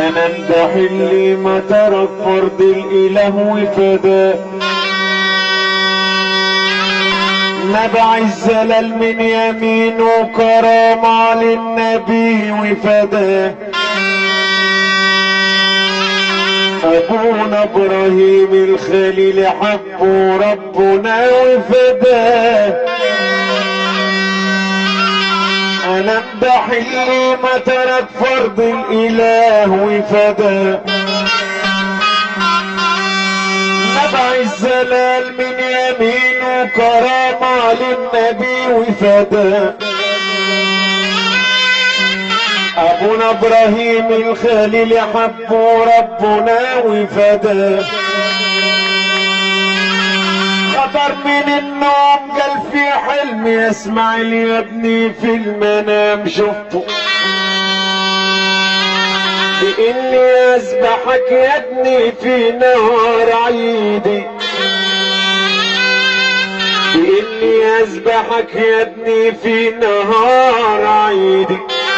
انا امدح اللي ما ترك فرض الاله وفداه نبع الزلل من يمينه كرامة للنبي وفداه ابونا ابراهيم الخليل حبه ربنا وفداه انا امدح اللي ما ترك فرض الاله وفداه نبع الزلال من يمينه كرامة للنبي وفداه ابونا ابراهيم الخليل حبه ربنا وفداه خطر من النوم قال في حلم يسمع لي ابني في المنام شفته بإني أذبحك يا ابني في نهار عيدي بإني أذبحك يا ابني في نهار عيدي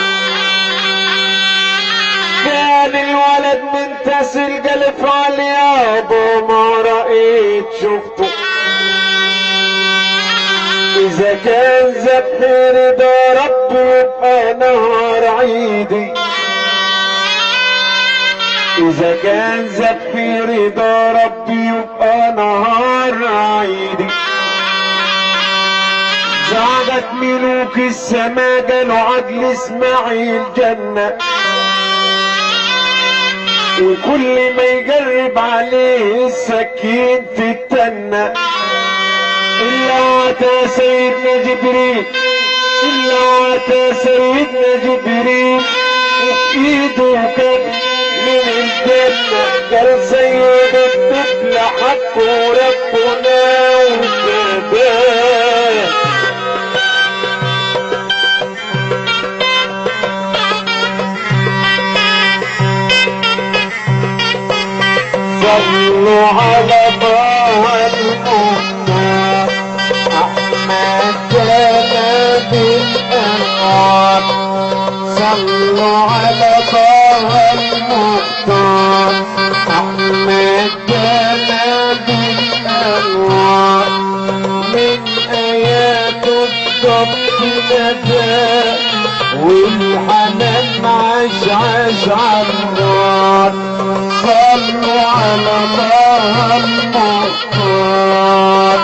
كان الولد منتسل قلب على يابا ما رأيت شفته إذا كان ذبحي رضا ربي يبقى نهار عيدي إذا كان ذبحي رضا ربي يبقى نهار عيدي زعدت ملوك السما قالوا عدل اسماعيل جنة وكل ما يقرب عليه السكين تتنى إلا عتا سيدنا جبريل إلا عتا سيدنا جبريل وفي إيده كان من الجنة قال سيد الطفل حقه ربنا وكباه صلوا على طه المختار احمد جناب الانوار صلوا على طه المختار احمد جناب الانوار من ايات الضبط نجاه والحنان عشعش على النار صلوا على طه المختار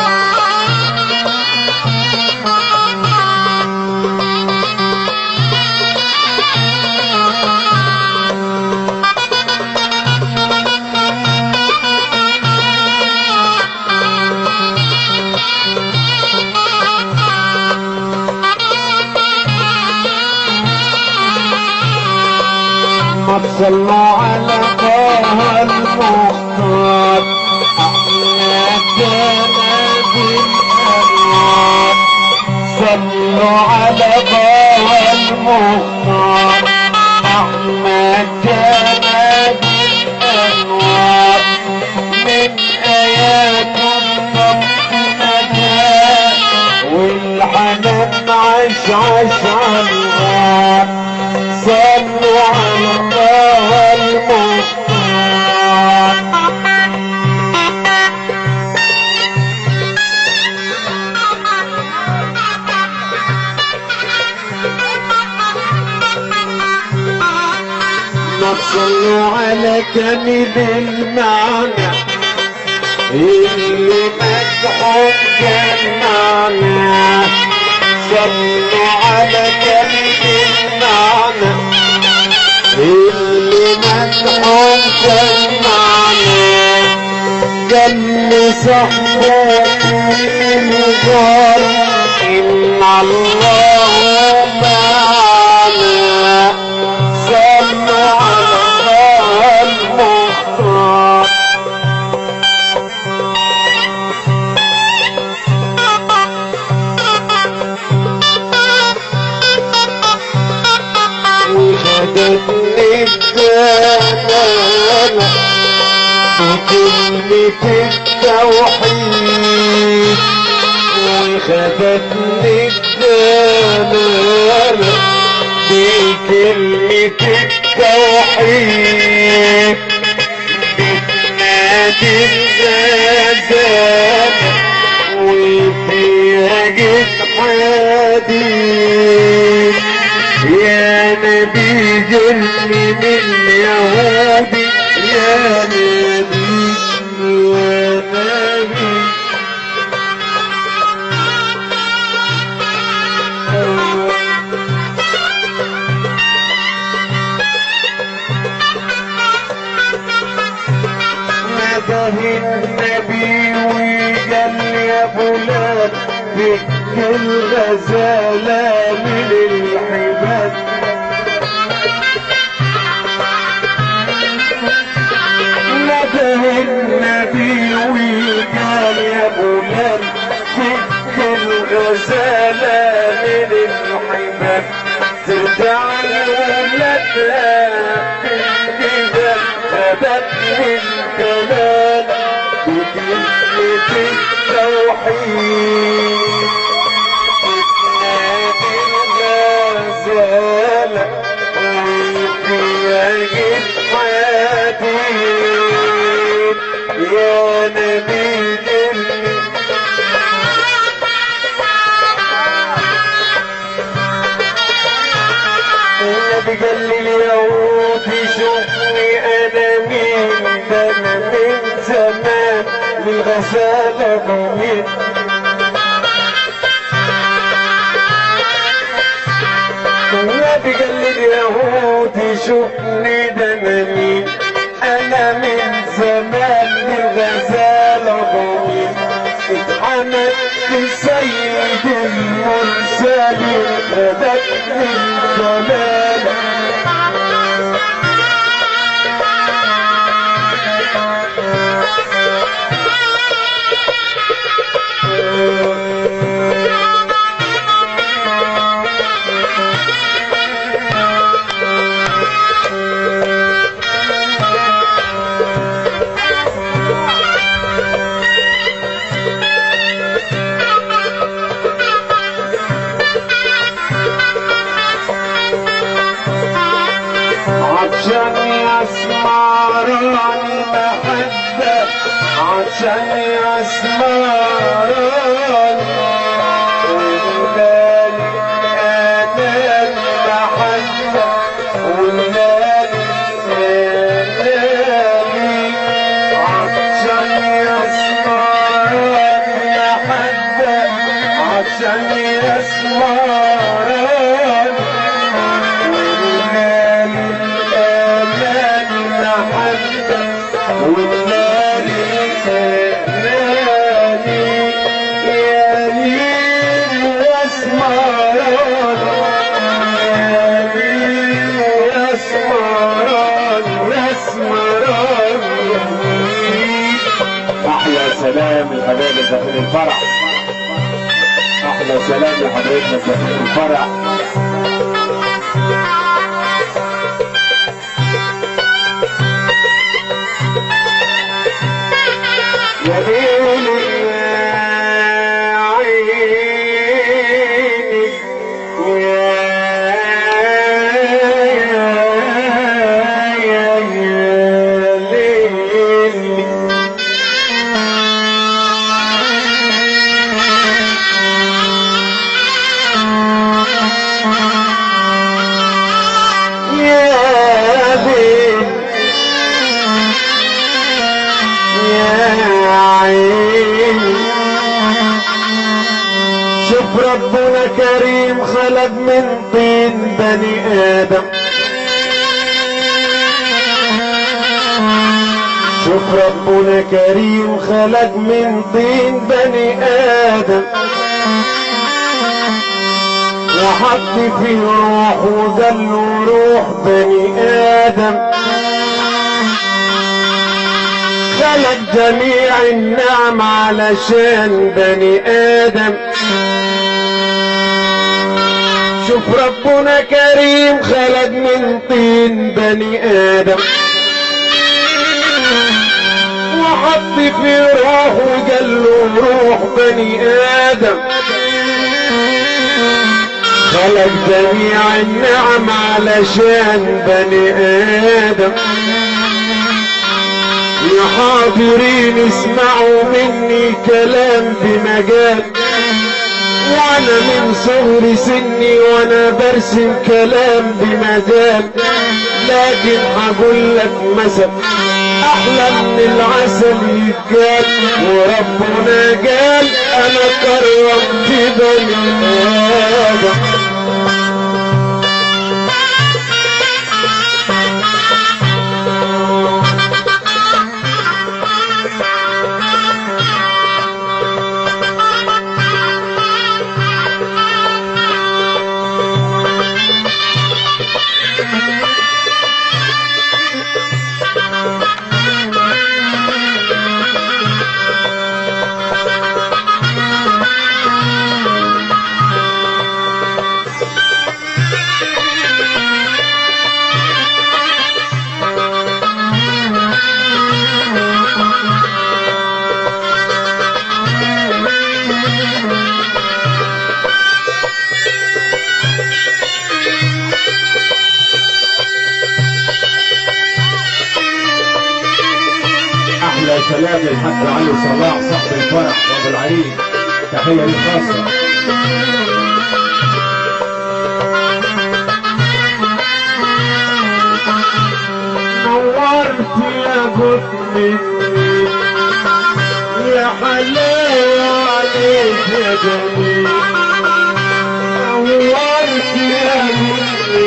ما صلوا على طه المختار احمد جناب الانوار صلوا على طه المختار احمد جناب الانوار من ايات الصف نجاه والحنان عشعش على الغار صلوا على الله المختار صلوا على كامل المعنى اللي مدحهم جمعنا صلوا على كامل المعنى اللي مدحهم جمعنا جل صحبه الغار إن الله معنا صلوا على الله المختار وخدتني الدلالة بكلمة التوحيد وخدتني الدلالة بكلمة التوحيد التوحيد بتنادي الغزال وفيها جد حديد يا نبي جرني من يهودي يا نبي يا نبي نده النبي وقال يا فلان فك الغزالة من الحبال نده النبي وقال يا فلان فك الغزالة من الحبال ترجع لولادها بالجبال ثبت من كلام بكلمة التوحيد بتنادي الغزالة وفيها جد حديد يا نبي جلي النبي قال لي اليهود شوفني انا مين ده انا من زمان للغزالة مين النبي قال لي اليهود شوفني ده انا مين انا من زمان للغزالة مين اتحمد سيد المرسلين غدت من جلاله عشان يسمران محبة عشان يسمران ولالي أنا المحبة ولالي أناني عشان يسمران محبة عشان يسمران احلى سلام لحبايب داخل الفرح احلى سلام لحبايبنا داخل الفرح يا ليل يا عيني يا يا يا يا ليل يا ليل يا عيني شوف ربنا كريم خلق من طين بني ادم شوف ربنا كريم خلق من طين بني ادم وحط فيه روح وقال له روح بني ادم خلق جميع النعم علشان بني ادم شوف ربنا كريم خلق من طين بني ادم وحط في روح وقال له روح بني ادم خلق جميع النعم علشان بني ادم يا حاضرين اسمعوا مني كلام بمجال وانا من صغر سني وانا برسم كلام بمجال لكن هقول لك مثل احلى من العسل يتقال وربنا قال انا كرمت بني ادم احلى سلام للحاج علي صلاح صاحب الفرح وابو العريس تحيه ليه خاصه نورت يا قطني يا حلاوة عليك يا جميل نورت يا قطني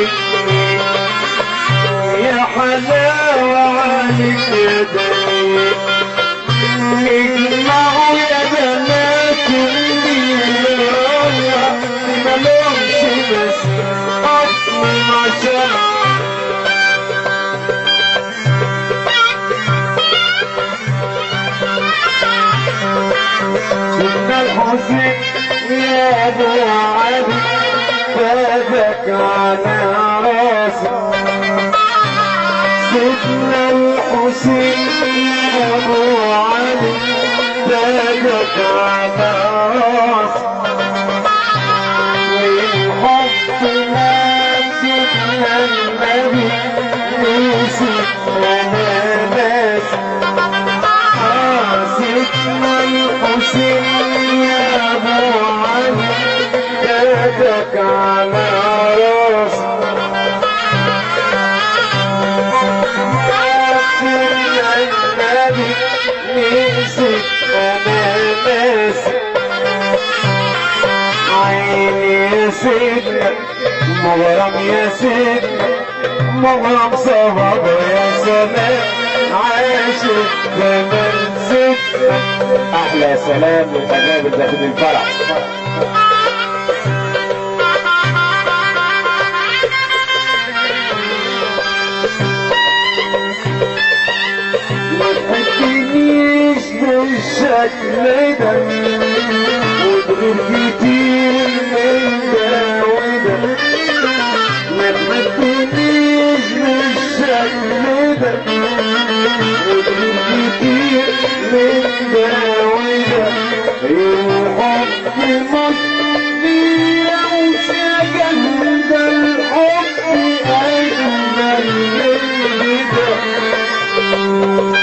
يا حلاوة عليك يا جميل اجمعوا يا بنات اللي رايح ملومش بس حكم عشان سيدنا الحسين يا ابو علي فاتك على راسي سيدنا الحسين يا ابو علي فاتك على راسي والحب ما سيدنا النبي وسيدنا ناس سيدنا الحسين يا ابو علي يدك على راسي سيدنا النبي نسيت انا ناسي عيني يا سيدنا مغرم يا سيدنا مغرم صبر يا سلام عاشق زمان سيدنا احلى سلام للحباب اللي داخل الفرح ما تحبنيش بالشكل ده وتغير كتير من ده وده ما تحبنيش بالشكل ده وتغير كتير من ده وده الحب مصري لو شجن ده الحب أجمل من ده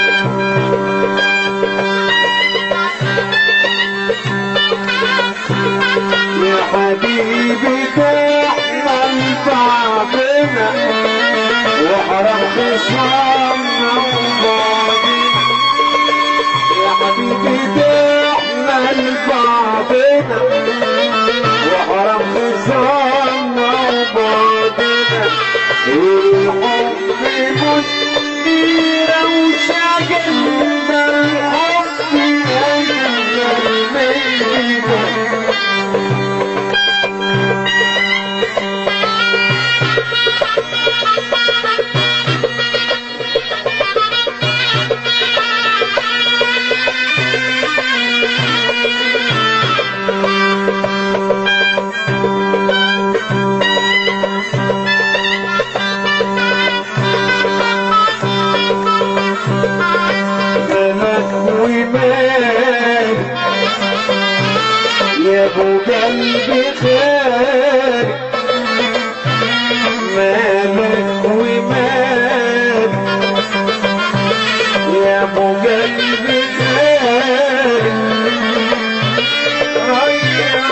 يا حبيبي تحمل تعبنا واحرم خصامنا وبعدنا يا حبيبي تحمل بعضنا واحرم خصامنا وبعدنا الحب مش كتيرة وشجن ده الحب أجمل من ده مالك ومال يا ابو قلبي غالي ريح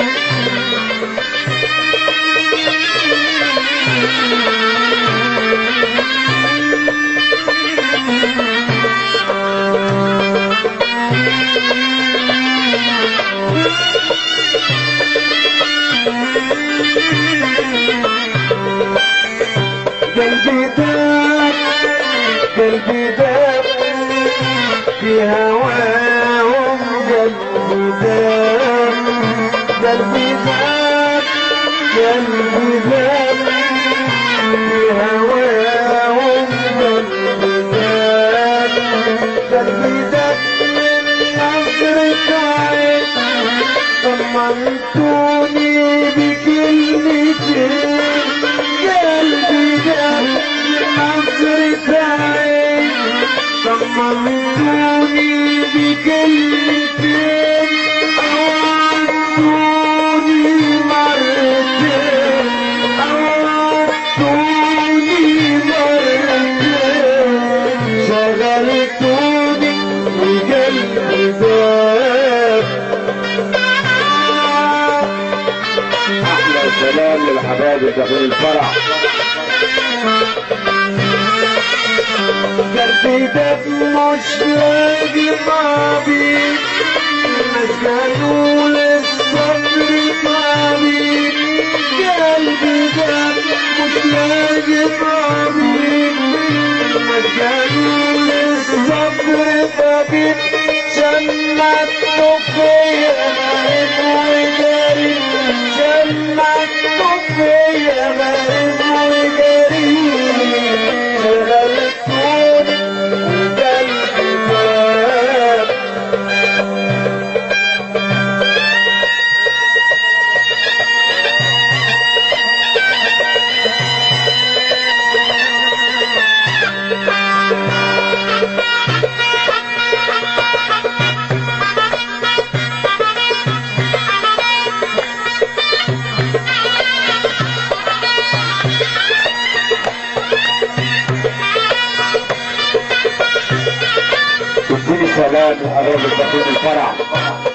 قلبي داب قلبي داب في هواهم قلبي داب قلبي داب قلبي داب في هواهم قلبي داب قلبي داب من نظرة عين طمنتوني بكلمتين قلبي داب نظرة عين طمنتوني بكلمتين أوعدتوني مرتين أوعدتوني مرتين شغلتوني وقلبي داب احلى سلام للحبايب داخل الفرح قلبي دب مش لاقي طبيب الناس قالوا للصبر طبيب قلبي دب مش لاقي طبيب الناس قالوا للصبر طبيب جنته فيا غريب وقريب جنته فيا غريب وقريب شغلتوني وقلبي داب اديني سلام لحبايب داخل الفرح